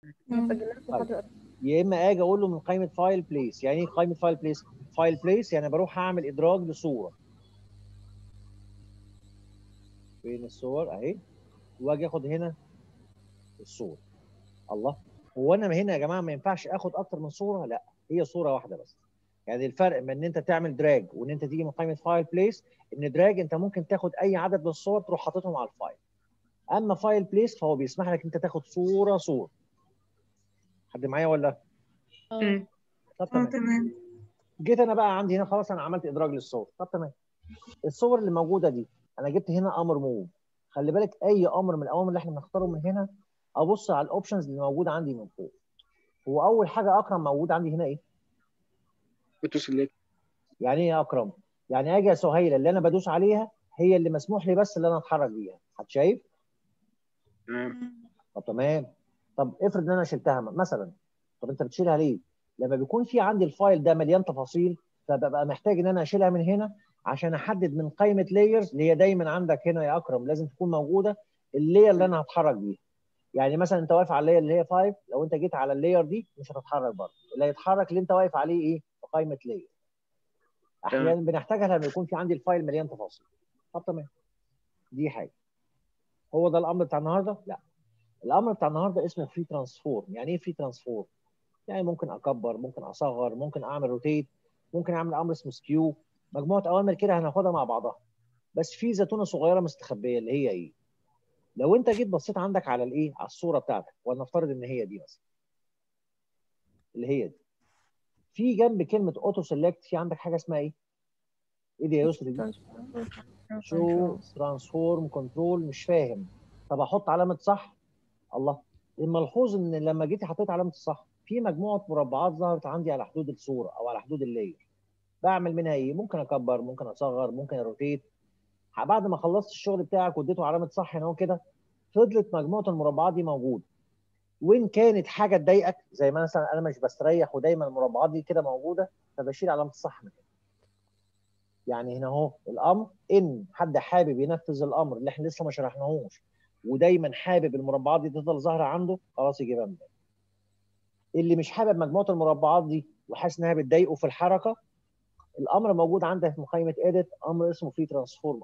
طيب. يا اما اجي اقول له من قائمه فايل بليس يعني ايه قائمه فايل بليس فايل بليس يعني بروح اعمل ادراج لصوره فين الصور اهي واجي اخد هنا الصوره الله هو انا هنا يا جماعه ما ينفعش اخد اكتر من صوره لا هي صوره واحده بس يعني الفرق بين ان انت تعمل دراج وان انت تيجي من قائمه فايل بليس ان دراج انت ممكن تاخد اي عدد من الصور تروح حاططهم على الفايل اما فايل بليس فهو بيسمح لك انت تاخد صوره صوره حد معايا ولا اه طب اه تمام تمام جيت انا بقى عندي هنا خلاص انا عملت ادراج للصور طب تمام الصور اللي موجوده دي انا جبت هنا امر موف خلي بالك اي امر من الاوامر اللي احنا بنختاره من هنا ابص على الاوبشنز اللي موجوده عندي من فوق هو اول حاجه اكرم موجود عندي هنا ايه اوتو سيلكت يعني ايه يا اكرم يعني اجي يا سهيله اللي انا بدوس عليها هي اللي مسموح لي بس اللي انا اتحرك بيها حد شايف تمام طب تمام طب افرض ان انا شلتها مثلا طب انت بتشيلها ليه لما بيكون في عندي الفايل ده مليان تفاصيل فببقى محتاج ان انا اشيلها من هنا عشان احدد من قائمه لايرز اللي هي دايما عندك هنا يا اكرم لازم تكون موجوده اللاير اللي انا هتحرك بيها يعني مثلا انت واقف على اللاير اللي هي 5 لو انت جيت على اللاير دي مش هتتحرك برضه اللي هيتحرك اللي انت واقف عليه ايه في قائمه لاير احيانا بنحتاجها لما يكون في عندي الفايل مليان تفاصيل طب تمام دي حاجه هو ده الامر بتاع النهارده لا الامر بتاع النهارده اسمه فري ترانسفورم يعني ايه فري ترانسفورم يعني ممكن اكبر ممكن اصغر ممكن اعمل روتيت ممكن اعمل امر اسمه سكيو مجموعه اوامر كده هناخدها مع بعضها بس في زيتونه صغيره مستخبيه اللي هي ايه لو انت جيت بصيت عندك على الايه على الصوره بتاعتك ولنفترض ان هي دي مثلا اللي هي دي في جنب كلمه اوتو سيلكت في عندك حاجه اسمها ايه ايه دي يا يسري دي شو ترانسفورم كنترول مش فاهم طب احط علامه صح الله الملحوظ ان لما جيت حطيت علامه الصح في مجموعه مربعات ظهرت عندي على حدود الصوره او على حدود اللاير بعمل منها ايه ممكن اكبر ممكن اصغر ممكن اروتيت بعد ما خلصت الشغل بتاعك واديته علامه صح هنا كده فضلت مجموعه المربعات دي موجوده وان كانت حاجه تضايقك زي ما مثلا انا مش بستريح ودايما المربعات دي كده موجوده فبشيل علامه الصح من هنا يعني هنا اهو الامر ان حد حابب ينفذ الامر اللي احنا لسه ما شرحناهوش ودايما حابب المربعات دي تفضل ظاهره عنده خلاص يجيبها من هنا اللي مش حابب مجموعه المربعات دي وحاسس انها بتضايقه في الحركه الامر موجود عندك في مقايمه اديت امر اسمه فري ترانسفورم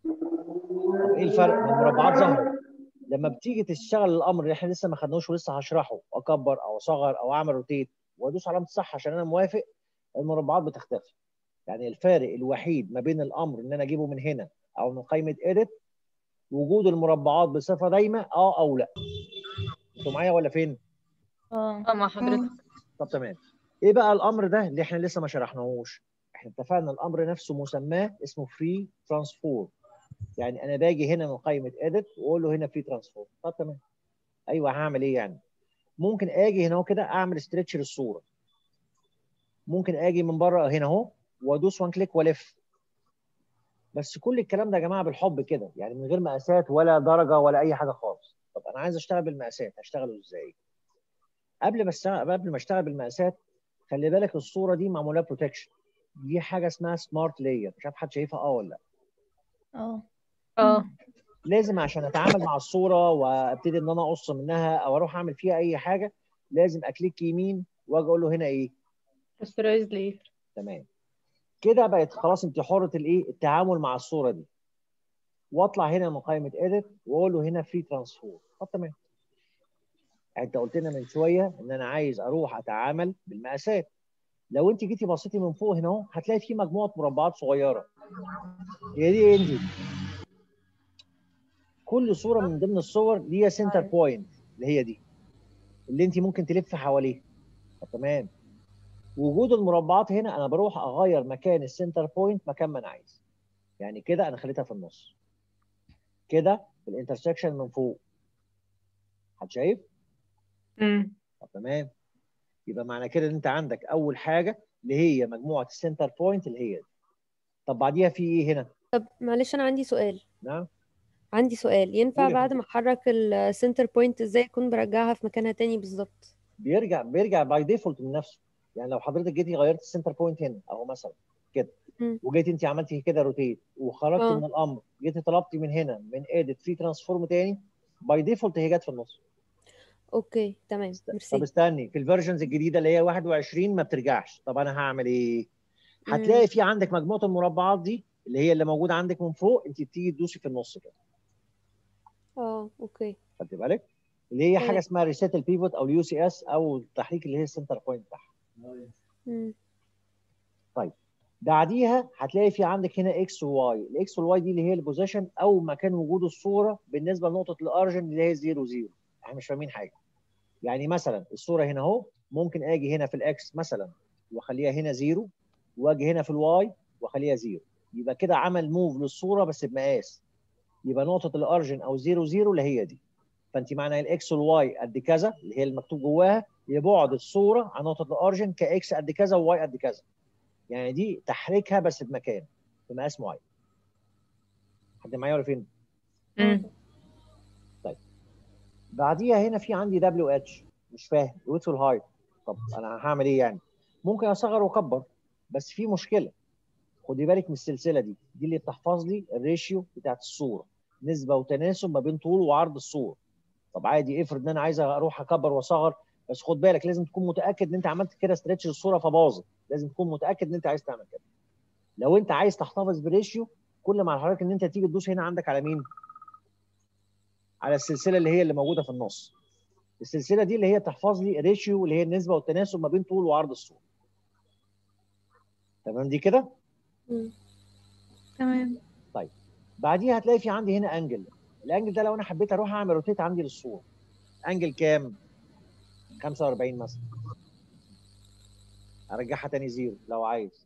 طب ايه الفرق؟ ما المربعات ظهرت لما بتيجي تشتغل الامر اللي احنا لسه ما خدناهوش ولسه هشرحه اكبر او اصغر او اعمل روتيت وادوس علامه صح عشان انا موافق المربعات بتختفي يعني الفارق الوحيد ما بين الامر ان انا اجيبه من هنا او من قائمه اديت وجود المربعات بصفه دايمه اه او لا انتوا معايا ولا فين؟ اه مع حضرتك طب تمام ايه بقى الامر ده اللي احنا لسه ما شرحناهوش احنا اتفقنا الامر نفسه مسماه اسمه فري ترانسفورم يعني انا باجي هنا من قائمه اديت واقول له هنا فري ترانسفورم طب تمام ايوه هعمل ايه يعني ممكن اجي هنا كده اعمل ستريتش للصوره ممكن اجي من بره هنا اهو وادوس وان كليك والف بس كل الكلام ده يا جماعه بالحب كده يعني من غير مقاسات ولا درجه ولا اي حاجه خالص طب انا عايز اشتغل بالمقاسات هشتغله ازاي قبل ما اشتغل قبل ما اشتغل بالمقاسات خلي بالك الصوره دي معموله بروتكشن دي حاجه اسمها سمارت لاير مش عارف حد شايفها اه ولا لا اه اه لازم عشان اتعامل مع الصوره وابتدي ان انا اقص منها او اروح اعمل فيها اي حاجه لازم اكليك يمين واجي اقول له هنا ايه بسترايز لير تمام كده بقت خلاص انت حره الايه التعامل مع الصوره دي واطلع هنا من قائمه اديت واقول له هنا فري ترانسفور طب تمام انت قلت لنا من شويه ان انا عايز اروح اتعامل بالمقاسات لو انت جيتي بصيتي من فوق هنا اهو هتلاقي في مجموعه مربعات صغيره هي دي انجل كل صوره من ضمن الصور ليها سنتر بوينت اللي هي دي اللي انت ممكن تلف حواليها طب تمام وجود المربعات هنا انا بروح اغير مكان السنتر بوينت مكان ما انا عايز يعني كده انا خليتها في النص كده في الانترسكشن من فوق حد شايف امم طب تمام يبقى معنى كده ان انت عندك اول حاجه اللي هي مجموعه السنتر بوينت اللي هي دي طب بعديها في ايه هنا طب معلش انا عندي سؤال نعم عندي سؤال ينفع قولي يا بعد فندم. ما احرك السنتر بوينت ازاي اكون برجعها في مكانها تاني بالظبط بيرجع بيرجع باي ديفولت من نفسه يعني لو حضرتك جيتي غيرت السنتر بوينت هنا اهو مثلا كده مم. وجيتي انت عملتي كده روتيت وخرجتي آه. من الامر جيتي طلبتي من هنا من اديت في ترانسفورم تاني باي ديفولت هي جت في النص اوكي تمام طب ميرسي استني في الفيرجنز الجديده اللي هي 21 ما بترجعش طب انا هعمل ايه هتلاقي في عندك مجموعه المربعات دي اللي هي اللي موجوده عندك من فوق انت بتيجي تدوسي في النص كده اه اوكي خدت بالك اللي هي حاجه تمام. اسمها ريسيت البيفوت او اليو سي اس او التحريك اللي هي السنتر بوينت بتاعها مم. بعديها هتلاقي في عندك هنا اكس وواي الاكس والواي دي اللي هي البوزيشن او مكان وجود الصوره بالنسبه لنقطه الارجن اللي هي 0 0 احنا مش فاهمين حاجه يعني مثلا الصوره هنا اهو ممكن اجي هنا في الاكس مثلا واخليها هنا 0 واجي هنا في الواي واخليها 0 يبقى كده عمل موف للصوره بس بمقاس يبقى نقطه الارجن او 0 0 اللي هي دي فانت معنى الاكس والواي قد كذا اللي هي المكتوب جواها يبعد الصوره عن نقطه الارجن كاكس قد كذا وواي قد كذا يعني دي تحريكها بس بمكان بمقاس معين حد معايا ولا فين؟ مم. بعديها هنا في عندي دبليو اتش مش فاهم الويت والهايت طب انا هعمل ايه يعني؟ ممكن اصغر واكبر بس في مشكله خدي بالك من السلسله دي دي اللي بتحفظ لي الريشيو بتاعت الصوره نسبه وتناسب ما بين طول وعرض الصوره طب عادي افرض ان انا عايز اروح اكبر واصغر بس خد بالك لازم تكون متاكد ان انت عملت كده ستريتش للصوره فباظت لازم تكون متاكد ان انت عايز تعمل كده لو انت عايز تحتفظ بريشيو كل ما حضرتك ان انت تيجي تدوس هنا عندك على مين على السلسله اللي هي اللي موجوده في النص السلسله دي اللي هي تحفظ لي ريشيو اللي هي النسبه والتناسب ما بين طول وعرض الصوره تمام دي كده مم. تمام بعديها هتلاقي في عندي هنا انجل الانجل ده لو انا حبيت اروح اعمل روتيت عندي للصوره انجل كام 45 مثلا ارجعها تاني زيرو لو عايز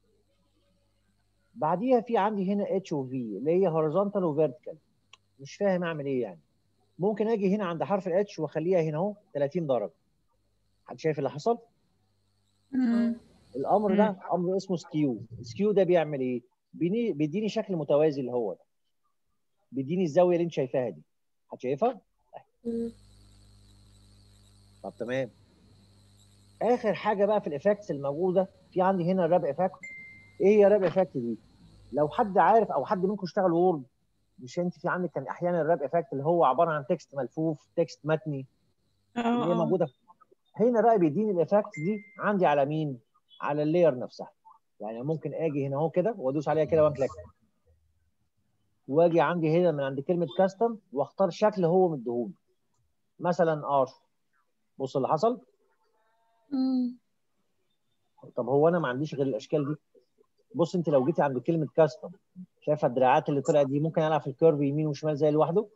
بعديها في عندي هنا اتش وفي اللي هي هوريزونتال وفيرتيكال مش فاهم اعمل ايه يعني ممكن اجي هنا عند حرف الاتش واخليها هنا اهو 30 درجه حد شايف اللي حصل الامر ده امر اسمه سكيو السكيو ده بيعمل ايه بيني- بيديني شكل متوازي اللي هو ده بيديني الزاويه اللي انت شايفاها دي حد شايفها مم. طب تمام اخر حاجه بقى في الايفكتس الموجوده في عندي هنا الراب افكت ايه هي الراب افكت دي لو حد عارف او حد منكم اشتغل وورد مش انت في عندك كان احيانا الراب افكت اللي هو عباره عن تكست ملفوف تكست متني اللي هي اه موجوده في- هنا بقى بيديني الايفكت دي عندي على مين على اللاير نفسها يعني ممكن اجي هنا اهو كده وادوس عليها كده وان كليك واجي عندي هنا من عند كلمه كاستم واختار شكل هو مديهولي مثلا ار بص اللي حصل طب هو انا ما عنديش غير الاشكال دي بص انت لو جيتي عند كلمه كاستم شايفه الدراعات اللي طلعت دي ممكن العب في الكيرف يمين وشمال زي لوحده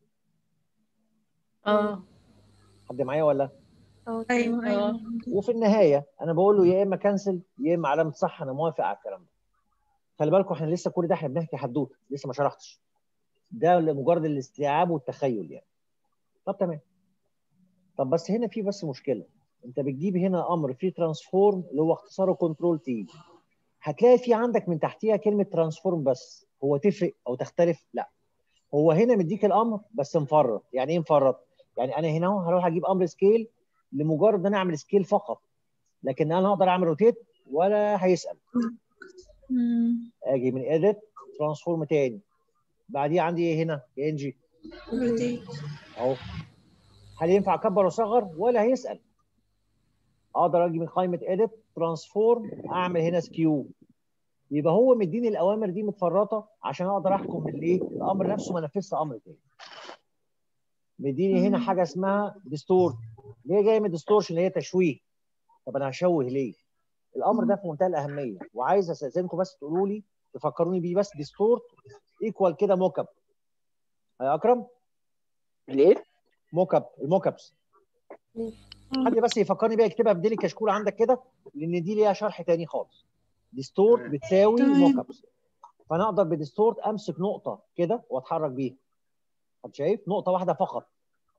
اه حد معايا ولا اه ايوه تمام. ايوه وفي النهايه انا بقول له يا اما كنسل يا اما علامه صح انا موافق على الكلام ده خلي بالكم احنا لسه كل ده احنا بنحكي حدوته لسه ما شرحتش ده لمجرد الاستيعاب والتخيل يعني طب تمام طب بس هنا في بس مشكله انت بتجيب هنا امر فيه ترانسفورم اللي هو اختصاره كنترول تي هتلاقي في عندك من تحتيها كلمه ترانسفورم بس هو تفرق او تختلف لا هو هنا مديك الامر بس مفرط يعني ايه مفرط يعني انا هنا اهو هروح اجيب امر سكيل لمجرد ان انا اعمل سكيل فقط لكن انا هقدر اعمل روتيت ولا هيسال اجي من اديت ترانسفورم تاني بعديه عندي ايه هنا يا انجي اهو هل ينفع اكبر واصغر ولا هيسال اقدر اجي من قائمه اديت ترانسفورم اعمل هنا سكيو يبقى هو مديني الاوامر دي متفرطه عشان اقدر احكم بالايه الامر نفسه ما نفذش امر تاني مديني هنا حاجه اسمها ديستورت ليه جاي من ديستورشن اللي هي تشويه طب انا هشوه ليه الامر ده في منتهى الاهميه وعايز استاذنكم بس تقولوا لي تفكروني بيه بس ديستورت ايكوال كده موك اب يا اكرم ليه؟ موك اب الموك ابس حد بس يفكرني بيها يكتبها في ديلي كشكول عندك كده لان دي ليها شرح تاني خالص ديستورت تمام. بتساوي تمام. موك ابس فانا اقدر بديستورت امسك نقطه كده واتحرك بيها حد شايف نقطه واحده فقط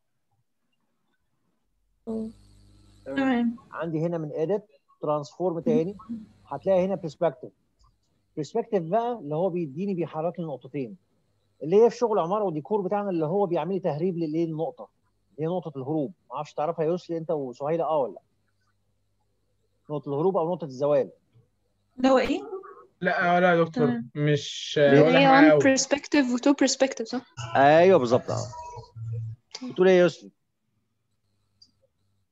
اه تمام عندي هنا من اديت ترانسفورم تاني هتلاقي هنا برسبكتيف برسبكتيف بقى اللي هو بيديني بيحرك لي نقطتين اللي هي في شغل عماره وديكور بتاعنا اللي هو بيعمل لي تهريب للايه النقطه هي نقطه الهروب ما اعرفش تعرفها يا يسري انت وسهيله اه ولا لا نقطه الهروب او نقطه الزوال ده هو ايه؟ لا لا يا دكتور تمام. مش ليه؟ واضح هي معايا one قوي perspective و two perspective صح؟ ايوه بالظبط اه بتقول ايه يا يسري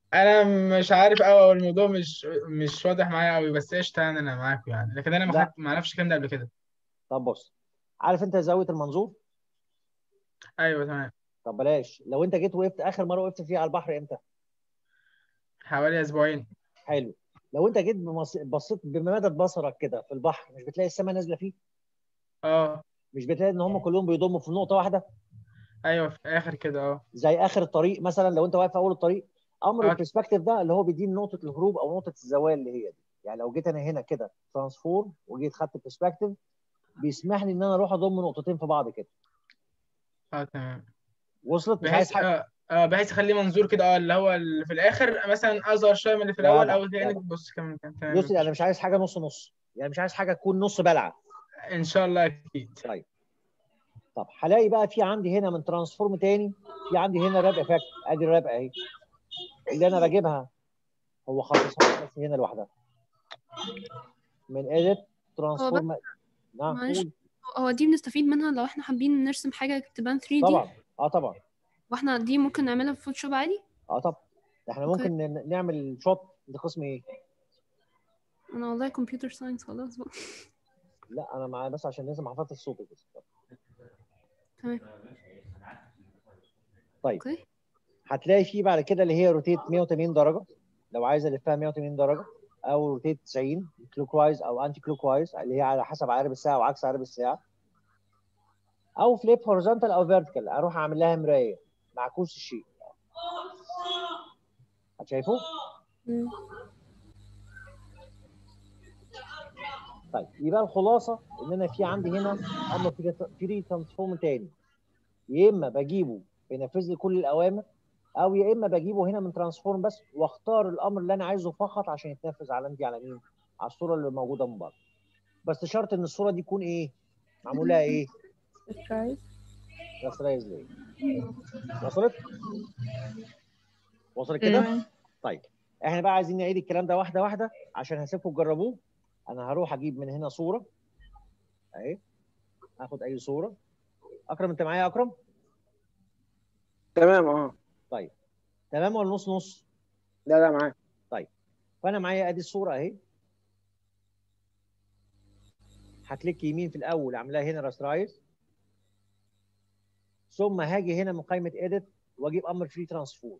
انا مش عارف قوي او الموضوع مش مش واضح معايا قوي بس قشطه يعني انا معاك يعني لكن انا ما لا. خدت ما اعرفش الكلام ده قبل كده طب بص عارف انت زاويه المنظور ايوه تمام طب بلاش لو انت جيت وقفت اخر مره وقفت فيها على البحر امتى حوالي اسبوعين حلو لو انت جيت بمص... بصيت بمدى بصرك كده في البحر مش بتلاقي السماء نازله فيه اه مش بتلاقي ان هم كلهم بيضموا في نقطه واحده ايوه في اخر كده اه زي اخر الطريق مثلا لو انت واقف في اول الطريق امر آه. البرسبكتيف ده اللي هو بيديني نقطه الهروب او نقطه الزوال اللي هي دي يعني لو جيت انا هنا كده ترانسفورم وجيت خدت برسبكتيف بيسمح لي ان انا اروح اضم نقطتين في بعض كده اه تمام وصلت مش عايز بحيث حاجه اه اه بحيث اخليه منظور كده اه اللي هو اللي في الاخر مثلا اصغر شويه من اللي في الاول جدع، او كانك جدع. بص كمان كان تمام يوصل انا مش عايز حاجه نص نص يعني مش عايز حاجه تكون نص بلعه ان شاء الله اكيد طيب طب هلاقي بقى في عندي هنا من ترانسفورم تاني في عندي هنا راب افكت ادي الراب اهي اللي انا بجيبها هو خصصها بس هنا لوحدها من اديت ترانسفورم نعم معلش. قول. هو دي بنستفيد منها لو احنا حابين نرسم حاجة تبان 3 دي طبعا اه طبعا واحنا دي ممكن نعملها في فوتوشوب عادي اه طبعا ده احنا أوكي. ممكن ن- نعمل شوت انت قسم ايه؟ انا والله كمبيوتر ساينس خلاص بقى لا انا معايا بس عشان لازم حفظت الصوت بس تمام طيب اوكي هتلاقي فيه بعد كده اللي هي روتيت 180 درجه لو عايز الفها 180 درجه او روتيت 90 كلوك وايز او انتي كلوك وايز اللي هي على حسب عقارب الساعه وعكس عقارب الساعه او فليب هوريزونتال او فيرتيكال اروح اعمل لها مرايه معكوس الشيء شايفه؟ مم. طيب يبقى الخلاصه ان انا في عندي هنا امر فري ترانسفورم تاني يا اما بجيبه بينفذ لي كل الاوامر او يا اما بجيبه هنا من ترانسفورم بس واختار الامر اللي انا عايزه فقط عشان يتنفذ على عندي على مين؟ على الصوره اللي موجوده من بره بس شرط ان الصوره دي تكون ايه؟ معمول لها ايه؟ Surprise. راسرايز ليه؟ وصلت؟ وصلت كده؟ تمام طيب احنا بقى عايزين نعيد الكلام ده واحده واحده عشان هسيبكم تجربوه انا هروح اجيب من هنا صوره اهي هاخد اي صوره اكرم انت معايا يا اكرم تمام اه تمام ولا نص نص لا لا معاك فانا معايا ادي الصوره اهي هكليك يمين في الاول اعملها هنا راسترايز ثم هاجي هنا من قائمه اديت واجيب امر فري ترانسفور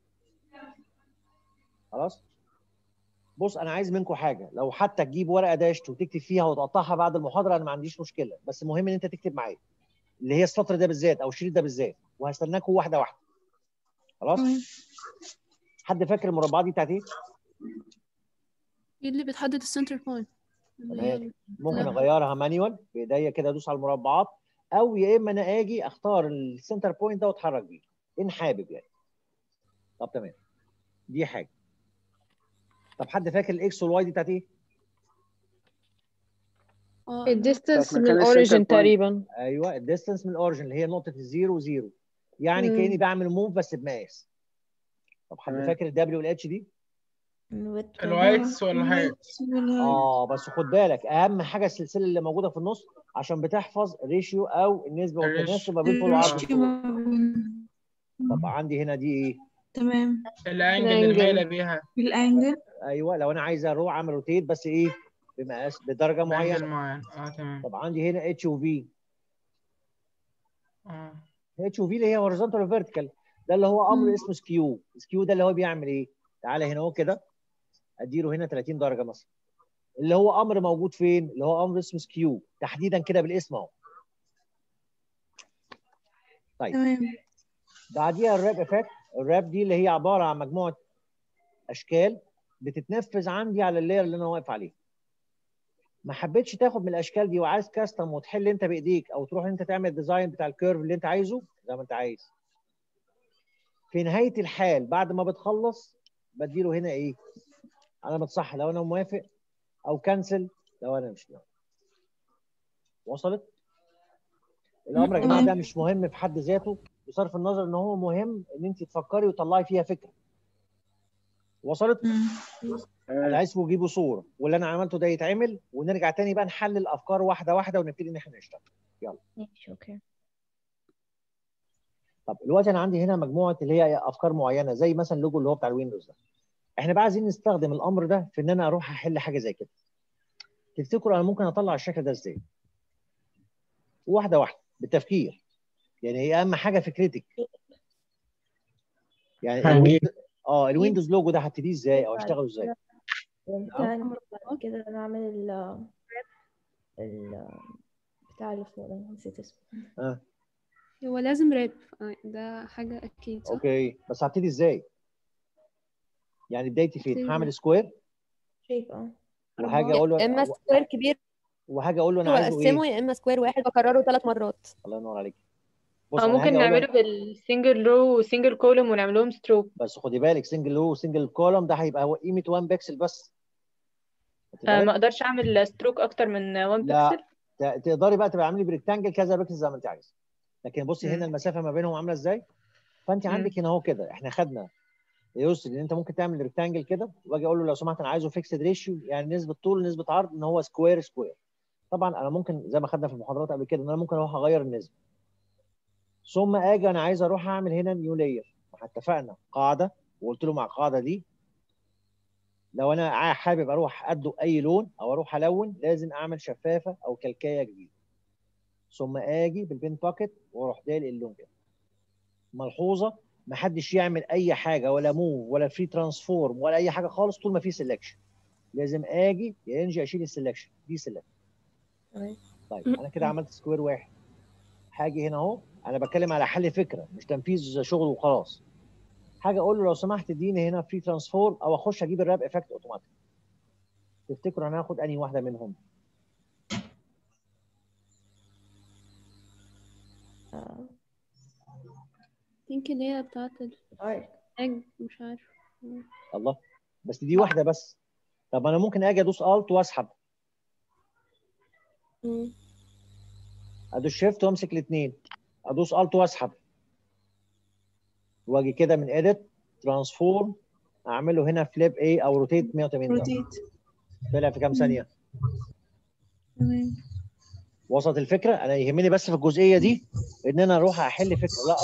خلاص بص انا عايز منكم حاجه لو حتى تجيب ورقه داشت وتكتب فيها وتقطعها بعد المحاضره انا ما عنديش مشكله بس المهم ان انت تكتب معايا اللي هي السطر ده بالذات او الشريط ده بالذات وهستناكم واحده واحده خلاص تمام. حد فاكر المربعات دي بتاعت ايه دي اللي بتحدد السنتر بوينت تمام. ممكن لا. اغيرها مانيوال بايديا كده ادوس على المربعات او يا اما انا اجي اختار السنتر بوينت ده واتحرك بيه ان حابب يعني طب تمام دي حاجه طب حد فاكر الاكس والواي دي بتاعت ايه؟ اه الديستانس بتاعت من مكان الاوريجن السنتر بوينت. تقريبا ايوه الديستانس من الاوريجن اللي هي نقطه الزيرو زيرو يعني مم. كاني بعمل موف بس بمقاس طب حد تمام. فاكر الدبليو والاتش دي؟ الوايتس ولا الهايت اه بس خد بالك اهم حاجه السلسله اللي موجوده في النص عشان بتحفظ ريشيو او النسبه الريش- والتناسب ما بين طول وعرض الريشيو الصورة. ما بين- طب عندي هنا دي ايه؟ تمام الانجل اللي الأنجل. مايله بيها بالانجل ايوه لو انا عايز اروح اعمل روتيت بس ايه؟ بمقاس بدرجه بانجل معينه معين اه تمام طب عندي هنا اتش وفي اه اتش وفي اللي هي هوريزونتال وفيرتيكال ده اللي هو امر مم. اسمه سكيو سكيو ده اللي هو بيعمل ايه؟ تعالى هنا اهو كده اديله هنا 30 درجه مثلا اللي هو امر موجود فين؟ اللي هو امر اسمه سكيو تحديدا كده بالاسم اهو طيب تمام بعديها الراب افكت الراب دي اللي هي عباره عن مجموعه اشكال بتتنفذ عندي على اللاير اللي انا واقف عليه ما حبيتش تاخد من الاشكال دي وعايز كاستم وتحل انت بايديك او تروح انت تعمل ديزاين بتاع الكيرف اللي انت عايزه زي ما انت عايز في نهايه الحال بعد ما بتخلص بديله هنا ايه علامه صح لو انا موافق او كنسل لو انا مش موافق وصلت الامر يا جماعه ده مش مهم في حد ذاته بصرف النظر ان هو مهم ان انت تفكري وتطلعي فيها فكره وصلت مم. انا تمام عايزكم تجيبوا صوره واللي انا عملته ده يتعمل ونرجع تاني بقى نحلل الافكار واحده واحده ونبتدي ان احنا نشتغل ماشي اوكي طب دلوقتي انا عندي هنا مجموعه اللي هي افكار معينه زي مثلا اللوجو اللي هو بتاع الويندوز ده احنا بقى عايزين نستخدم الامر ده في ان انا اروح احل حاجه زي كده تفتكروا انا ممكن اطلع الشكل ده ازاي واحده واحده بالتفكير يعني هي اهم حاجه فكرتك يعني هنجيب. الويندوز اه الويندوز لوجو ده هبتديه ازاي او اشتغله ازاي يعني بعد كده نعمل ال ال بتاع اللي فوق ده نسيت اسمه هو لازم راب آه، ده حاجة أكيد صح؟ اوكي بس هبتدي ازاي يعني بدايتي فين هبتدي- هعمل سكوير شيب اه وحاجه اقول يا اما له سكوير كبير وحاجه اقول له انا عايزه واقسمه ايه يا اما سكوير واحد بكرره ثلاث مرات الله ينور عليك بص او أنا ممكن هاجي أقول له- نعمله بالسنجل رو وسنجل كولوم ونعملهم ستروك بس خدي بالك سنجل لو وسنجل كولوم ده هيبقى هو قيمه 1 بكسل بس خدي آه بالك؟ ما اقدرش اعمل ستروك اكتر من 1 لا. بيكسل ت- تقدري بقى تبقى عاملي بريكتانجل كذا بكسل زي ما انت عايزه لكن بصي مم. هنا المسافه ما بينهم عامله ازاي فانت مم. عندك هنا اهو كده احنا خدنا يوصل ان انت ممكن تعمل ريكتانجل كده واجي اقول له لو سمحت انا عايزه فيكسد ريشيو يعني نسبه طول نسبه عرض ان هو سكوير سكوير طبعا انا ممكن زي ما خدنا في المحاضرات قبل كده ان انا ممكن اروح اغير النسبه ثم اجي انا عايز اروح اعمل هنا نيو لاير اتفقنا قاعده وقلت له مع القاعده دي لو انا عا- حابب اروح ادلق اي لون او اروح الون لازم اعمل شفافه او كلكايه جديده ثم اجي بالبين باكت واروح دالق اللون كده ملحوظه ما حدش يعمل اي حاجه ولا موف ولا فري ترانسفورم ولا اي حاجه خالص طول ما في سelection لازم اجي يا انجي اشيل السelection دي سيلكت تمام. طيب انا كده عملت سكوير واحد هاجي هنا اهو انا بتكلم على حل فكره مش تنفيذ شغل وخلاص حاجه اقول له لو سمحت اديني هنا فري ترانسفورم او اخش اجيب الراب افكت اوتوماتيك تفتكروا انا هاخد انهي واحده منهم آه، think اللي هي بتاعت art. الإج مش عارف الله بس دي واحده بس طب انا ممكن اجي ادوس الت واسحب مم. ادوس شيفت وامسك الاثنين ادوس الت واسحب واجي كده من اديت ترانسفورم اعمل له هنا فليب ايه او روتيت 180 درجه روتيت طلع في كام ثانيه تمام وصلت الفكره انا يهمني بس في الجزئيه دي ان انا اروح احل فكره لا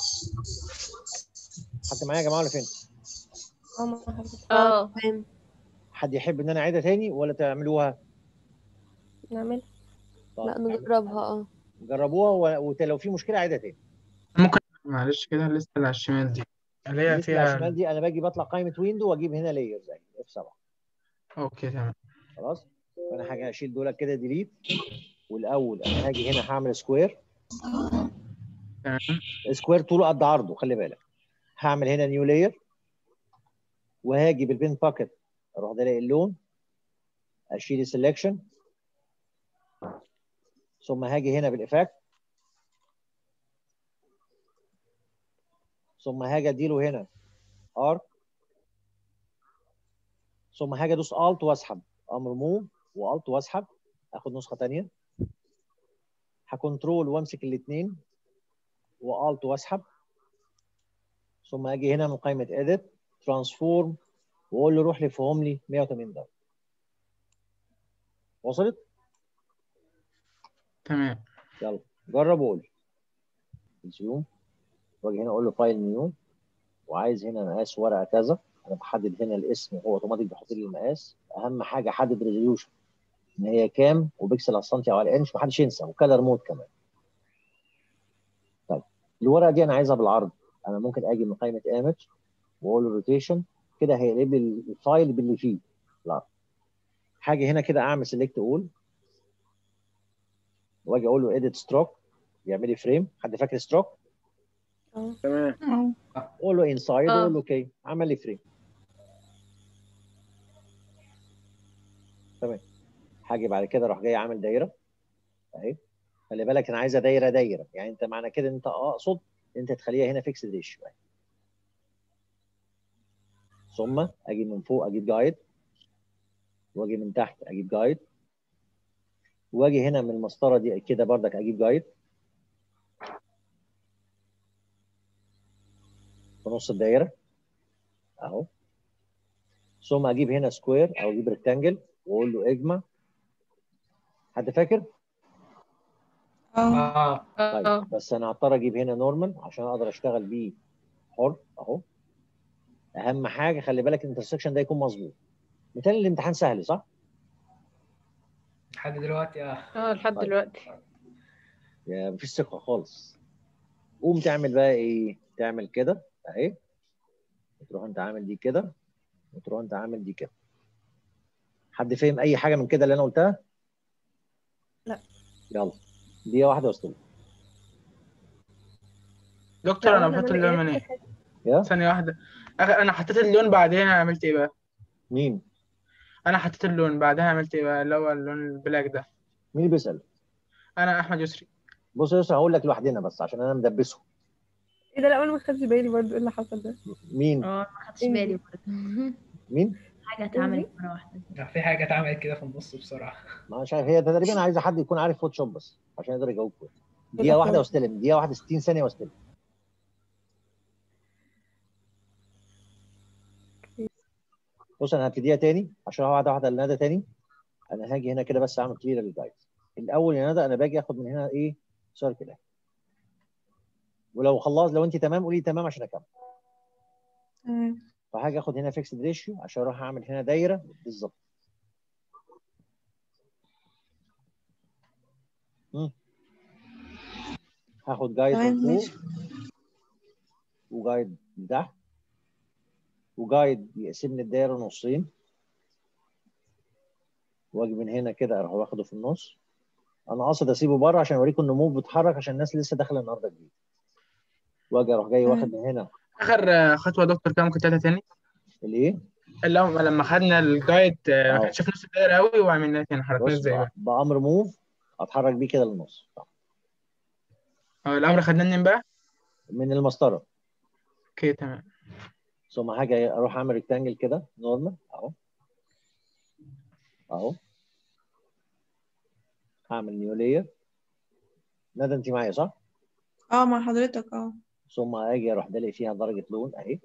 حد معايا يا جماعه ولا فين اه ما حضرتك اه تمام حد يحب ان انا اعيدها تاني ولا تعملوها نعمل طب لا نجربها اه جربوها و- ولو في مشكله اعيدها تاني معلش كده لسه اللي على الشمال دي اللي هي لسه على فيها الشمال دي انا باجي بطلع قائمه ويندو واجيب هنا لاير زي اف 7 اوكي تمام خلاص فانا حاجه اشيل دول كده ديليت والاول انا هاجي هنا هعمل سكوير تمام سكوير طوله قد عرضه خلي بالك هعمل هنا نيو لاير وهاجي بالبين باكت اروح الاقي اللون اشيل السلكشن ثم هاجي هنا بالافكت ثم هاجي اديله هنا ارك ثم هاجي ادوس الت واسحب امر موف والت واسحب اخد نسخه ثانيه هكنترول وامسك الاثنين والت واسحب ثم اجي هنا من قائمه edit transform واقول له روح لي فهم لي 180 درجه وصلت تمام يلا جرب وقول زوم واجي هنا اقول له فايل نيو وعايز هنا مقاس ورقه كذا انا بحدد هنا الاسم وهو اوتوماتيك بيحط لي المقاس اهم حاجه احدد ريزوليوشن ان هي كام وبكسل على السنتي او على الانش محدش ينسى وكلر مود كمان طيب الورقه دي انا عايزها بالعرض انا ممكن اجي من قائمه ايمج واقول له روتيشن كده هيقلب لي الفايل باللي فيه العرض حاجه هنا كده اعمل سيلكت اول واجي اقول له اديت ستروك يعمل لي فريم حد فاكر ستروك تمام اه اقول له انسايد آه. اقول له اوكي عمل لي فريم تمام هاجي بعد كده اروح جاي عامل دايره اهي خلي بالك انا عايزها دايره دايره يعني انت معنى كده ان انت اقصد ان انت تخليها هنا فيكسد ريشيو ثم اجي من فوق اجيب جايد واجي من تحت اجيب جايد واجي هنا من المسطره دي كده بردك اجيب جايد في نص الدايره اهو ثم اجيب هنا سكوير او اجيب ريكتانجل واقول له اجمع حد فاكر؟ اه اه طيب اه بس انا هضطر اجيب هنا نورمال عشان اقدر اشتغل بيه حر اهو اهم حاجه خلي بالك الانترسكشن ده يكون مظبوط مثال الامتحان سهل صح لحد دلوقتي اه اه لحد طيب. دلوقتي يا مفيش ثقه خالص قوم تعمل بقى ايه تعمل كده اهي وتروح انت عامل دي كده وتروح انت عامل دي كده حد فهم اي حاجه من كده اللي انا قلتها لا. يلا دقيقه واحده واستلم دكتور انا أول ما بحط أعمل اللون إيه؟ من ايه يا ثانيه واحده أخ- انا حطيت اللون بعدين عملت ايه بقى مين انا حطيت اللون بعدها عملت ايه بقى اللي هو اللون البلاك ده مين اللي بيسال انا احمد يسري بص يا يسرا هقول لك لوحدنا بس عشان انا مدبسه ايه ده لا اول ما خدتش بالي برضه ايه اللي حصل ده مين اه ما خدتش بالي برضه مين حاجة اتعملت مرة واحدة في حاجه اتعملت كده في النص بسرعه ما مش عارف هي تقريبا عايزه حد يكون عارف فوتوشوب بس عشان يقدر يجاوب كويس دقيقه ده واحده كويس. واستلم دقيقه واحده 60 ثانيه واستلم بص انا هبتديها تاني عشان واحده واحده لندى تاني انا هاجي هنا كده بس اعمل كلير للجايد الاول يا ندى انا باجي اخد من هنا ايه سيركل اهي ولو خلص لو انت تمام قولي تمام عشان اكمل تمام فهاجي اخد هنا فيكسد ريشيو عشان اروح اعمل هنا دايره بالظبط مم. هاخد جايد تمام، من فوق ماشي. وجايد لتحت وجايد يقسم لي الدايره نصين واجي من هنا كده اروح واخده في النص انا قاصد اسيبه بره عشان اوريكم ان موف بيتحرك عشان الناس لسه داخله النهارده جديد واجي اروح جاي واخد من هنا اخر آه، خطوه يا دكتور كده ممكن تعيدها تاني الايه اللي هو لما خدنا الجايد آه، ما أهو. كانش في نص الدايره قوي وعملنا تاني حركنا بص ازاي بقى بامر موف اتحرك بيه كده للنص آه، الامر خدناه منين بقى من المسطره اوكي تمام ثم هاجي اروح اعمل ريكتانجل كده نورمال اهو اهو هعمل نيو لاير ندى انت معايا صح؟ اه مع حضرتك اه ثم اجي اروح دلق فيها درجه لون اهي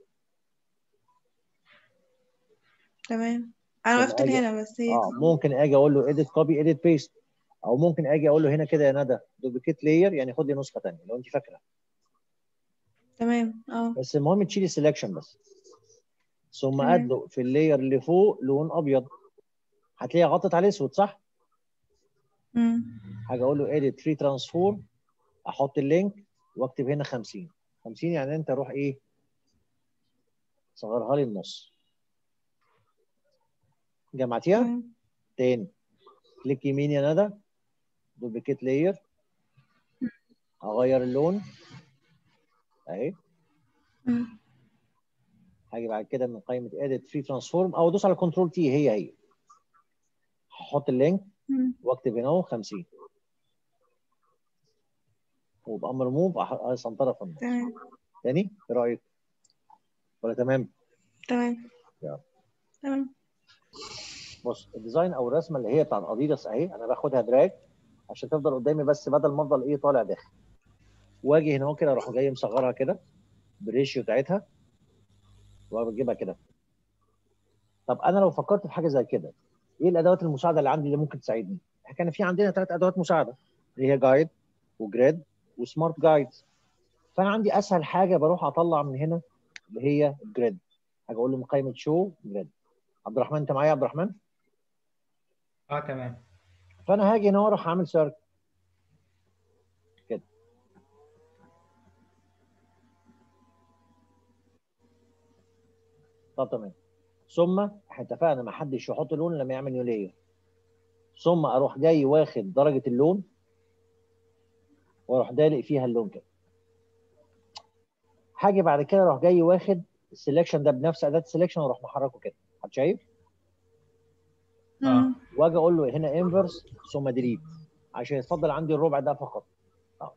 تمام انا طب وقفت أجي- هنا بس هي اه ممكن اجي اقول له اديت كوبي اديت بيست او ممكن اجي اقول له هنا كده يا ندى دوبليكيت لاير يعني خد لي نسخه ثانيه لو انت فاكره تمام اه بس المهم تشيلي السelection بس ثم تمام. ادلق في اللاير اللي فوق لون ابيض هتلاقيها غطت عليه اسود صح؟ مم. هاجي اقول له اديت فري ترانسفورم احط اللينك واكتب هنا 50 50 يعني انت روح ايه؟ صغرها لي النص جمعتيها؟ تمام. تاني كليك يمين يا ندى دوبليكيت لاير هغير اللون اهي مم. هاجي بعد كده من قائمه اديت فري ترانسفورم او ادوس على كنترول تي هي هي هحط اللينك مم. واكتب هنا اهو 50 وبامر موف اسنطرها في النص تمام تاني ايه رايك؟ ولا تمام؟ تمام يلا. تمام بص الديزاين او الرسمه اللي هي بتاعت اديداس اهي انا باخدها دراج عشان تفضل قدامي بس بدل ما افضل ايه طالع داخل واجي هنا اهو كده اروح جاي مصغرها كده بالريشيو بتاعتها وبجيبها كده طب انا لو فكرت في حاجه زي كده ايه الادوات المساعده اللي عندي اللي ممكن تساعدني؟ احنا كان في عندنا ثلاث ادوات مساعده اللي هي جايد وجريد وسمارت جايد فانا عندي اسهل حاجه بروح اطلع من هنا اللي هي الجريد هاجي اقول له من قائمه شو جريد عبد الرحمن انت معايا يا عبد الرحمن؟ اه تمام فانا هاجي هنا واروح اعمل سيرك كده طب تمام ثم احنا اتفقنا ما حدش يحط لون لما يعمل نيو لاير ثم اروح جاي واخد درجه اللون واروح دالق فيها اللون كده هاجي بعد كده اروح جاي واخد السلكشن ده بنفس اداه السلكشن واروح محركه كده حد شايف؟ مم. واجي اقول له هنا انفرس ثم ديليت عشان يتفضل عندي الربع ده فقط أهو.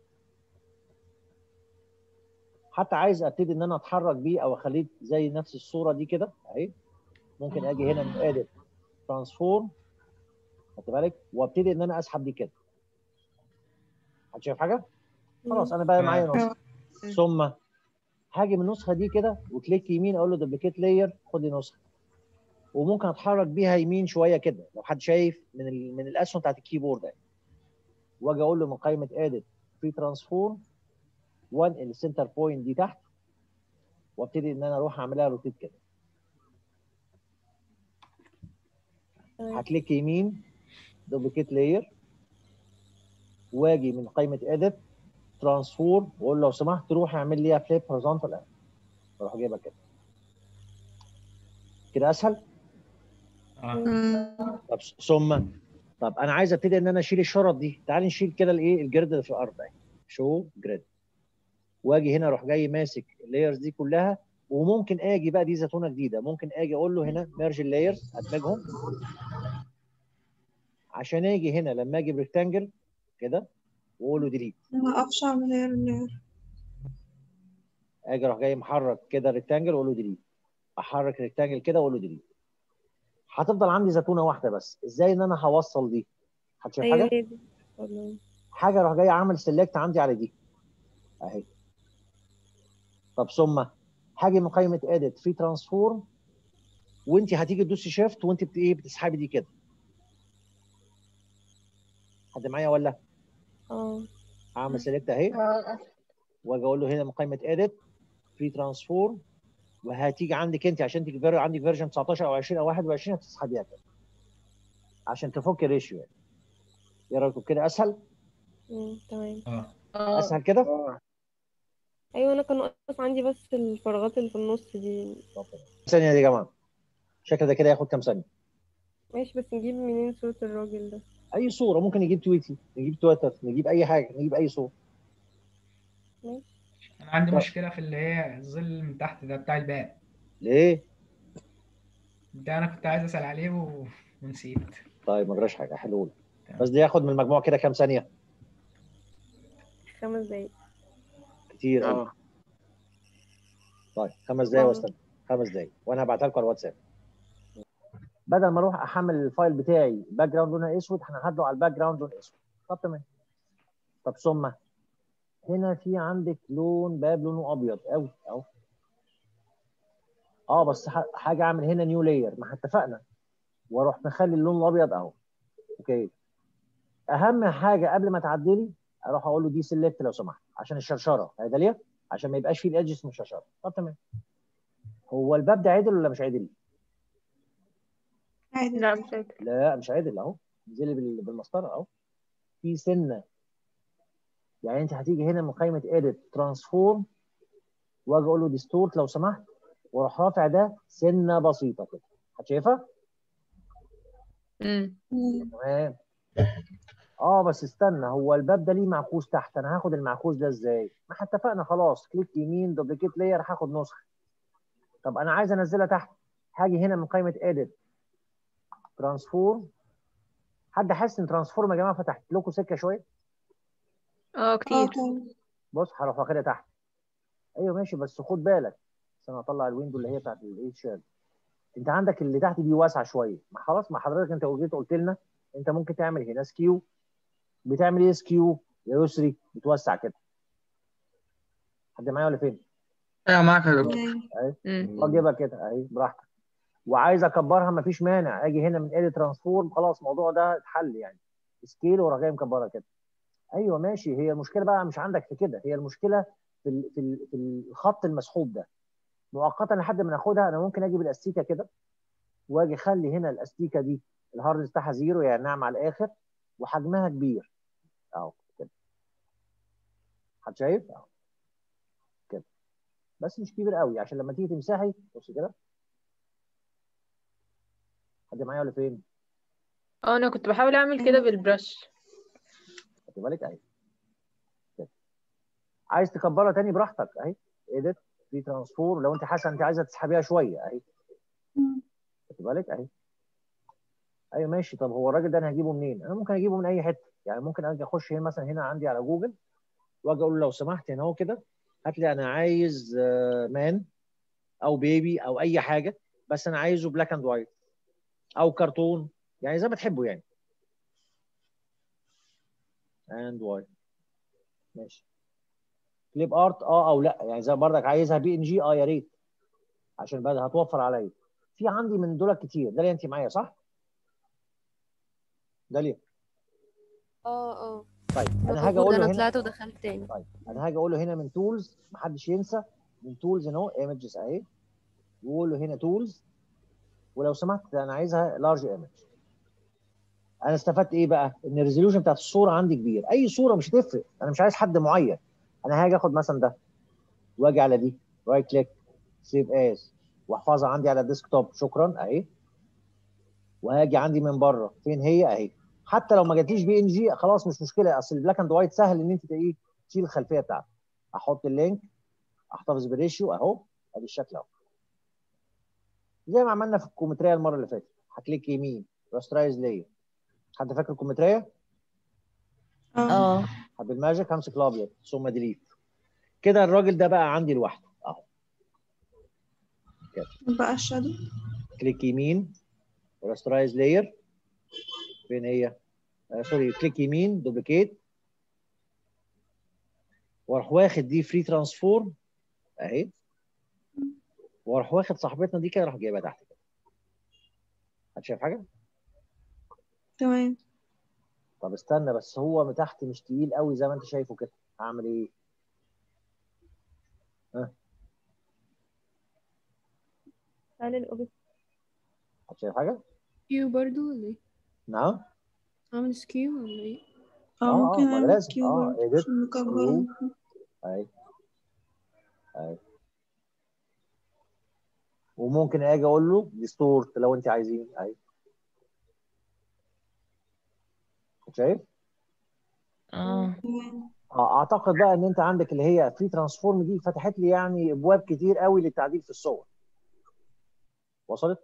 حتى عايز ابتدي ان انا اتحرك بيه او اخليه زي نفس الصوره دي كده اهي ممكن اجي هنا من اديت ترانسفورم خدت بالك وابتدي ان انا اسحب دي كده حد شايف حاجه؟ خلاص انا بقى معايا نسخه ثم هاجي من النسخه دي كده وكليك يمين اقول له دوبليكيت لاير خد لي نسخه وممكن اتحرك بيها يمين شويه كده لو حد شايف من ال... من الاسهم بتاعت الكيبورد اهي واجي اقول له من قائمه اديت في ترانسفورم وانقل السنتر بوينت دي تحت وابتدي ان انا اروح اعملها روتيت كده تمام هكليك يمين دوبليكيت لاير واجي من قائمه اديت ترانسفورم واقول لو سمحت روح اعمل لي فليب هورزونتال اروح جايبها كده كده اسهل اه مم. طب ثم طب انا عايز ابتدي ان انا اشيل الشرط دي تعال نشيل كده الايه الجرد اللي في الارض اهي شو جريد واجي هنا اروح جاي ماسك اللايرز دي كلها وممكن اجي بقى دي زيتونه جديده ممكن اجي اقول له هنا ميرج اللايرز ادمجهم عشان اجي هنا لما اجي بريكتانجل كده واقول له ديليت ما اقفش اعمل ايه اللير اجي اروح جاي محرك كده ريكتانجل واقول له ديليت احرك ريكتانجل كده واقول له ديليت هتفضل عندي زيتونه واحده بس ازاي ان انا هوصل دي هتشوف ايوه حاجه هي دي والله. حاجه اروح جاي عامل سيلكت عندي على دي اهي طب ثم هاجي من قائمه اديت في ترانسفورم وانت هتيجي تدوسي شيفت وانت بت ايه بتسحبي دي كده حد معايا ولا اه هعمل سيلكت اهي اه واجي اقول له هنا من قائمه اديت في ترانسفورم وهتيجي عندك انت عشان تيجي فير- عندك فيرجن 19 او 20 او 21 هتسحبيها كده عشان تفك الريشيو يعني ايه رايكم كده اسهل مم، تمام اه اه اسهل كده اه ايوه انا كان ناقص عندي بس الفراغات اللي في النص دي ثانيه دي يا جماعه الشكل ده كده ياخد كام ثانيه ماشي بس نجيب منين صورة الراجل ده اي صوره ممكن نجيب تويتي نجيب تويتر نجيب اي حاجه نجيب اي صوره انا عندي طب. مشكله في اللي هي الظل من تحت ده بتاع الباب ليه ده انا كنت عايز اسال عليه و... ونسيت طيب ما جراش حاجه حلول تمام. بس ده ياخد من المجموع كده كام ثانيه خمس دقايق كتير قوي اه طيب خمس دقايق آه. واستنى خمس دقايق وانا هبعتها لكم على الواتساب بدل ما اروح احمل الفايل بتاعي باك جراوند لونها اسود احنا هدله على الباك جراوند لون اسود طب تمام طب ثم هنا في عندك لون باب لونه ابيض قوي اهو اه بس ح- حاجه اعمل هنا نيو لاير ما احنا اتفقنا واروح مخلي اللون الابيض اهو اوكي اهم حاجه قبل ما تعدلي اروح اقول له دي سيلكت لو سمحت عشان الشرشره هذا ليه عشان ما يبقاش فيه الادجز من الشرشره طب تمام هو الباب ده عدل ولا مش عدل عادي لا مش فاكر لا مش عدل اهو انزلي بال- بالمسطره اهو في سنه يعني انت هتيجي هنا من قائمه اديت ترانسفورم واجي اقول له ديستورت لو سمحت واروح رافع ده سنه بسيطه كده هتشايفها؟ امم مم. تمام اه بس استنى هو الباب ده ليه معكوس تحت انا هاخد المعكوس ده ازاي؟ ما احنا اتفقنا خلاص كليك يمين دوبليكيت لاير هاخد نسخه طب انا عايز انزلها تحت هاجي هنا من قائمه اديت ترانسفورم حد حاسس ان ترانسفورم يا جماعه فتحت لكم سكه شويه اه اه كتير طبعا بص هروح واخدها تحت ايوه ماشي بس خد بالك بس انا هطلع الويندو اللي هي بتاعت الايه شال انت عندك اللي تحت دي واسعه شويه ما خلاص ما حضرتك انت جيت قلت لنا انت ممكن تعمل هنا سكيو بتعمل ايه سكيو يا يسري بتوسع كده حد معايا ولا فين؟ ايوه معاك يا دكتور تمام. امم اجيبها كده اهي براحتك وعايز اكبرها مفيش مانع اجي هنا من ادي ترانسفورم خلاص الموضوع ده اتحل يعني سكيل وراح جاي مكبرها كده ايوه ماشي هي المشكله بقى مش عندك في كده هي المشكله في ال في ال في الخط المسحوب ده مؤقتا لحد ما ناخدها انا ممكن اجي بالاستيكه كده واجي اخلي هنا الاستيكه دي الهاردنس بتاعها زيرو يعني ناعم على الاخر وحجمها كبير اهو كده حد شايف اهو كده بس مش كبير قوي عشان لما تيجي تمسحي بص كده حد معايا ولا فين؟ اه انا كنت بحاول اعمل كده بالبرش خدي بالك اهي كده عايز تكبرها تاني براحتك اهي ايديت في ترانسفور لو انت حاسه انت عايزه تسحبيها شويه اهي مم. خدي بالك اهي ايوه ماشي طب هو الراجل ده انا هجيبه منين؟ انا ممكن اجيبه من اي حته يعني ممكن اجي اخش هنا مثلا هنا عندي على جوجل واجي اقول له لو سمحت هنا اهو كده هات لي انا عايز آه، مان او بيبي او اي حاجه بس انا عايزه بلاك اند وايت او كرتون يعني زي ما تحبوا يعني اند وايت ماشي كليب ارت اه او لا يعني زي برضك عايزها بي ان جي اه يا ريت عشان بقى هتوفر عليا في عندي من دول كتير داليا انت معايا صح؟ داليا اه اه طيب انا هاجي موجود اقول له انا هنا طلعت ودخلت تاني طيب انا هاجي اقول له هنا من تولز محدش ينسى من تولز هنا ايمجز اهي وقول له هنا تولز ولو سمحت انا عايزها لارج ايمج انا استفدت ايه بقى؟ ان الريزوليوشن بتاعت الصوره عندي كبير اي صوره مش هتفرق انا مش عايز حد معين انا هاجي اخد مثلا ده واجي على دي رايت كليك سيف از واحفظها عندي على الديسك توب شكرا اهي وهاجي عندي من بره فين هي اهي حتى لو ما جاتليش بي ان جي خلاص مش مشكله اصل البلاك اند وايت سهل ان انت ايه تشيل الخلفيه بتاعته احط اللينك احتفظ بالريشيو اهو ادي الشكل اهو زي ما عملنا في الكومتريه المره اللي فاتت هكليك يمين راسترايز لاير حد فاكر الكومتريه؟ اه حب الماجيك همسك الابيض ثم ديليت كده الراجل ده بقى عندي لوحده اهو بقى الشادو كليك يمين راسترايز لاير فين هي؟ آه سوري كليك يمين دوبليكيت واروح واخد دي فري ترانسفورم اهي واروح واخد صاحبتنا دي كده اروح جايبها تحت كده حد شايف حاجه؟ تمام طب استنى بس هو من تحت مش تقيل قوي زي ما انت شايفه كده هعمل ايه؟ ها تعالى الاوبس حد شايف حاجه؟ سكيو برضو ولا ايه؟ نعم عامل سكيو ولا ايه؟ اه اه ممكن ما ده نعمل لازم كيو اه برضه ايديت عشان نكبره اهي اهي وممكن اجي اقول له ديستورت لو انت عايزين اهي شايف؟ اه تمام اه اعتقد بقى ان انت عندك اللي هي فري ترانسفورم دي فتحت لي يعني ابواب كتير قوي للتعديل في الصور وصلت؟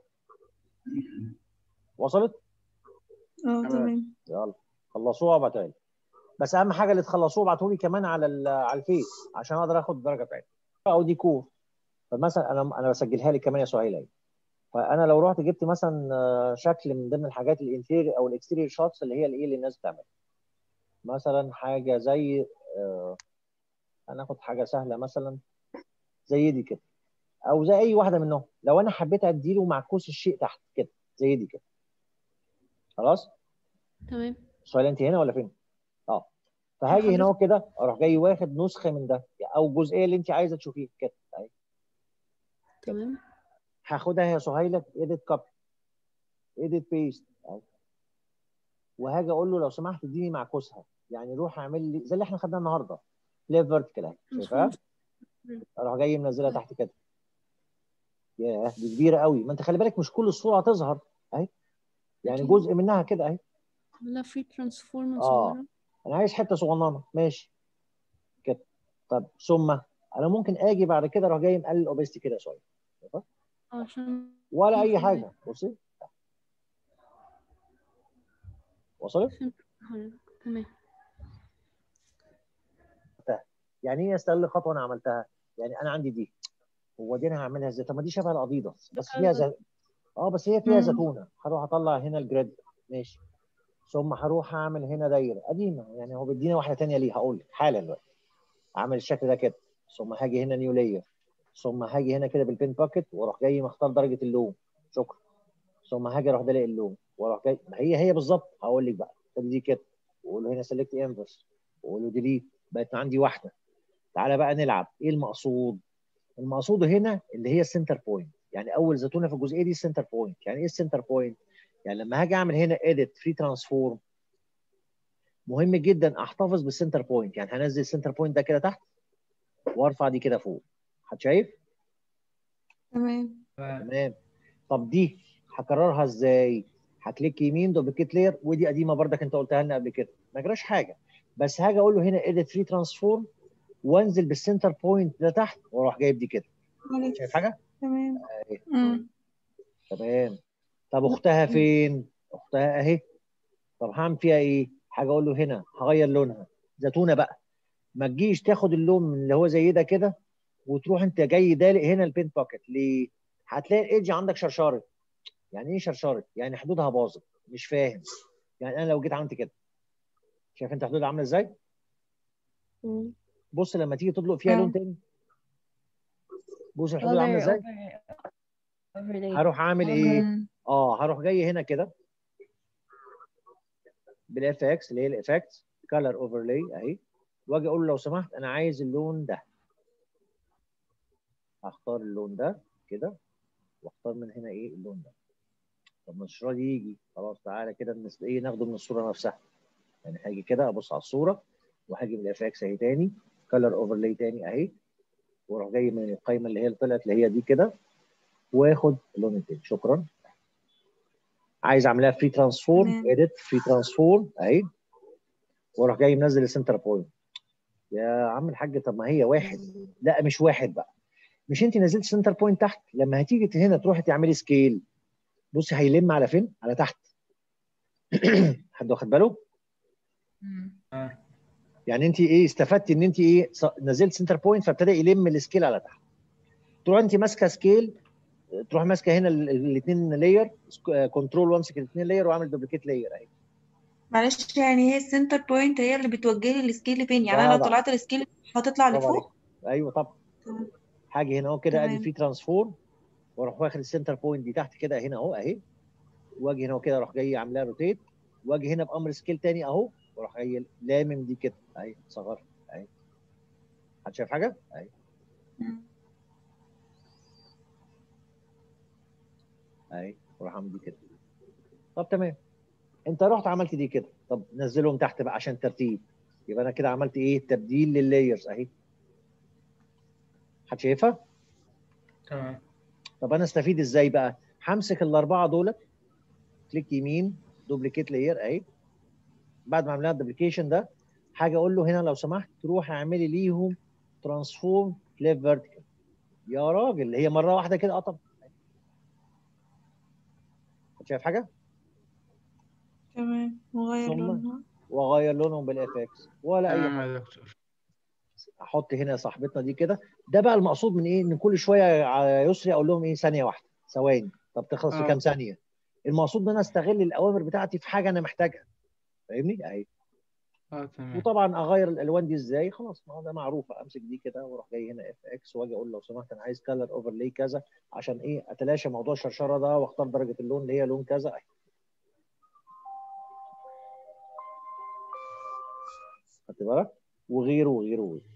وصلت؟ اه تمام يلا خلصوها وابعتها لي بس اهم حاجه اللي تخلصوه ابعتوا لي كمان على ال- على الفيس عشان اقدر اخد الدرجه بتاعتها او ديكور فمثلا انا انا بسجلها لك كمان يا سهيل اهي فانا لو رحت جبت مثلا آه، شكل من ضمن الحاجات الانتيرير او الاكستيرير شوتس اللي هي الايه اللي الناس بتعملها مثلا حاجه زي آه، هناخد حاجه سهله مثلا زي دي كده او زي اي واحده منهم لو انا حبيت اديله معكوس الشيء تحت كده زي دي كده خلاص تمام سؤال انت هنا ولا فين؟ اه فهاجي هنا اهو كده اروح جاي واخد نسخه من ده او الجزئيه اللي انت عايزه تشوفيه كده اهي تمام هاخدها يا سهيله ايديت كوبي ايديت بيست وهاجي اقول له لو سمحت اديني معكوسها يعني روح اعمل لي زي اللي احنا خدناه النهارده فليب فيرتيكال اهي شايفها؟ اروح جاي منزلها تحت كده ياه دي كبيره قوي ما انت خلي بالك مش كل الصوره هتظهر اهي يعني أكيد. جزء منها كده اهي عاملها فري ترانسفورم آه. صغيرة انا عايز حته صغننه ماشي كده طب ثم انا ممكن اجي بعد كده اروح جاي مقلل الاوبستي كده شويه آه، عشان ولا اي مفهوم. حاجه بصي وصلت فهمت حضرتك. تمام يعني ايه استقل خطوه انا عملتها يعني انا عندي دي هو دي انا هعملها ازاي طب ما دي شبه الاديداس بس فيها ز... اه بس هي فيها مم. زتونه هروح اطلع هنا الجريد ماشي ثم هروح اعمل هنا دايره قديمه يعني هو بيدينا واحده ثانيه ليه هقول لك حالا دلوقتي اعمل الشكل ده كده ثم هاجي هنا نيو لاير ثم هاجي هنا كده بالبين باكت واروح جاي مختار درجه اللون شكرا ثم هاجي اروح دلق اللون واروح جاي ما هي هي بالظبط هقول لك بقى خد دي كده واقول له هنا سيلكت انفرس واقول له ديليت بقت عندي واحده تعالى بقى نلعب ايه المقصود المقصود هنا اللي هي السنتر بوينت يعني اول زتونه في الجزئيه دي السنتر بوينت يعني ايه السنتر بوينت يعني لما هاجي اعمل هنا اديت فري ترانسفورم مهم جدا احتفظ بالسنتر بوينت يعني هنزل السنتر بوينت ده كده تحت وارفع دي كده فوق حد شايف تمام تمام طب دي هكررها ازاي هكليك يمين دوبليكيت لير ودي قديمه بردك انت قلتها لنا قبل كده ما جراش حاجه بس هاجي اقول له هنا اديت فري ترانسفورم وانزل بالسنتر بوينت ده تحت واروح جايب دي كده معلش. شايف حاجه تمام اهي مم. تمام طب اختها فين اختها اهي طب هعمل فيها ايه حاجه اقول له هنا هغير لونها زيتونه بقى ما تجيش تاخد اللون من اللي هو زي ده كده وتروح انت جاي دالق هنا البين باكت ليه هتلاقي الايدج عندك شرشرت يعني ايه شرشرت يعني حدودها باظت مش فاهم يعني انا لو جيت عملت كده شايف انت حدودها عامله ازاي مم. بص لما تيجي تطلق فيها آه. لون تاني بص الحدود عامله ازاي هروح اعمل ايه مم. اه هروح جاي هنا كده بالاف اكس اللي هي الافكت كلر اوفرلاي اهي واجي اقول له لو سمحت انا عايز اللون ده هختار اللون ده كده واختار من هنا ايه اللون ده طب مش راضي يجي خلاص تعالى كده نس- ايه ناخده من الصوره نفسها يعني هاجي كده ابص على الصوره وهاجي من الاف اكس اهي تاني كلر اوفرلاي تاني اهي واروح جاي من القايمه اللي هي اللي طلعت اللي هي دي كده واخد اللون التاني شكرا عايز اعملها فري ترانسفورم تمام. اديت فري ترانسفورم اهي واروح جاي منزل السنتر بوينت يا عم الحاج طب ما هي واحد لا مش واحد بقى مش انت نزلت سنتر بوينت تحت لما هتيجي هنا تروحي تعملي سكيل بصي هيلم على فين؟ على تحت حد واخد باله؟ آه. يعني انت ايه استفدتي ان انت ايه ص- نزلت سنتر بوينت فابتدى يلم السكيل على تحت تروح انت ماسكه سكيل تروح ماسكه هنا الاثنين لاير كنترول وامسك الاثنين لاير واعمل دوبليكيت لاير اهي معلش يعني هي السنتر بوينت هي اللي بتوجه لي السكيل لفين يعني انا لو جدع. طلعت السكيل هتطلع برافو عليك لفوق ايوه طبعا تمام. حاجه هنا اهو كده ادي تمام. في ترانسفورم واروح واخد السنتر بوينت دي تحت كده هنا اهو اهي واجي هنا أهو كده اروح جاي عاملها روتيت واجي هنا بامر سكيل تاني اهو واروح جاي لامم دي كده اهي صغرها اهي حد شايف حاجه؟ اهي مم. اهي واروح عامل دي كده طب تمام انت رحت عملت دي كده طب نزلهم تحت بقى عشان ترتيب يبقى انا كده عملت ايه تبديل لللايرز اهي حد شايفها تمام طب انا استفيد ازاي بقى همسك الاربعه دولت كليك يمين دوبليكيت لاير اهي بعد ما عملنا الدوبليكيشن ده حاجه اقول له هنا لو سمحت تروح اعملي ليهم ترانسفورم ليف فيرتيكال يا راجل هي مره واحده كده اه طب شايف حاجه تمام وغير ثم لونها واغير لونهم بالاف اكس ولا اي تمام حاجه يا دكتور احط هنا صاحبتنا دي كده ده بقى المقصود من ايه ان كل شويه يا يسري اقول لهم ايه ثانيه واحده ثواني طب تخلص في آه. كام ثانيه المقصود ان انا استغل الاوامر بتاعتي في حاجه انا محتاجها فاهمني اهي اه تمام وطبعا اغير الالوان دي ازاي خلاص ما هو ده معروف امسك دي كده واروح جاي هنا اف اكس واجي اقول لو سمحت انا عايز كلر اوفرلاي كذا عشان ايه اتلاشى موضوع الشرشره ده واختار درجه اللون اللي هي لون كذا اهي خدت بالك وغيره وغيره وغيره